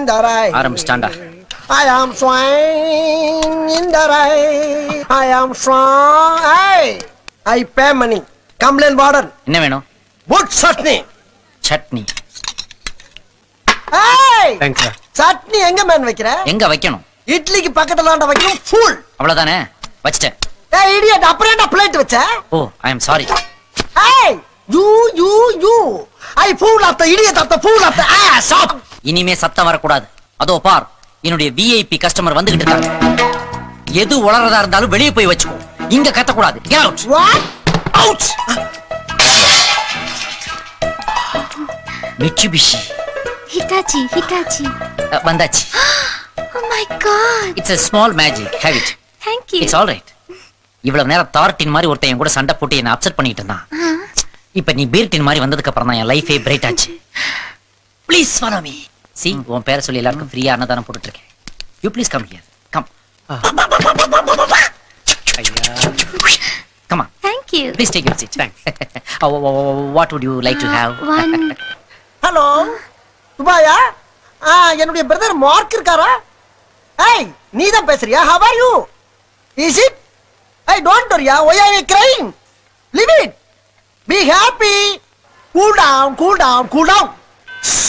the rain. ஆரம்பிச்சிட்டாண்டா I am swine in the rain. I am strong. Hey, I pay money. Complain warden. என்ன வேணும் Good chutney. Chutney Hey, thanks sir chutney எங்க man வைக்கிற எங்க வைக்கணும் இட்லிக்கு பக்கத்துல ஆண்ட வைக்கணும் ஃபுல் அவ்வளவுதானே வச்சிட்டேன் ஏய் இடியட் அப்புறம் என்ன பிளேட் வச்ச ஓ I am sorry Hey, you, you, you. I fool of the idiot of the fool of the ass. Up. இனிமே சத்தம் வரக்கூடாது அதோ பார் என்னுடைய விஐபி கஸ்டமர் வந்துகிட்டு இருக்காங்க எது உளறதா இருந்தாலும் வெளியே போய் வச்சுக்கோ இங்க கத்தக்கூடாது Get out. What? Out. Mitsubishi Hitachi, Hitachi. அஹ், வந்தாச்சு Oh my god. It's a small magic have it Thank you. It's all right இவ்வளவு நேரம் தார்டின் மாதிரி ஒருத்தன் என் கூட சண்டை போட்டு என்ன அப்செட் பண்ணிட்டு இருந்தான் Huh? இப்ப நீ பீர்டின் மாதிரி வந்ததுக்கு அப்புறம் தான் என் லைஃபே பிரைட் ஆச்சு ப்ளீஸ் ஃபாலோ மீ சி உன் பேரை சொல்லி எல்லாருக்கும் ஃப்ரீயா அன்னதானம் போட்டுட்டு இருக்கேன் you please come here come come Thank you. Please take your seat what would you like to have One. Hello துபாயா ஆ என்னுடைய பிரதர் மார்க் இருக்காரா ஏய் நீ தான் பேசுறியா how are you is it hey don't worry why are you crying leave it be happy cool down cool down cool down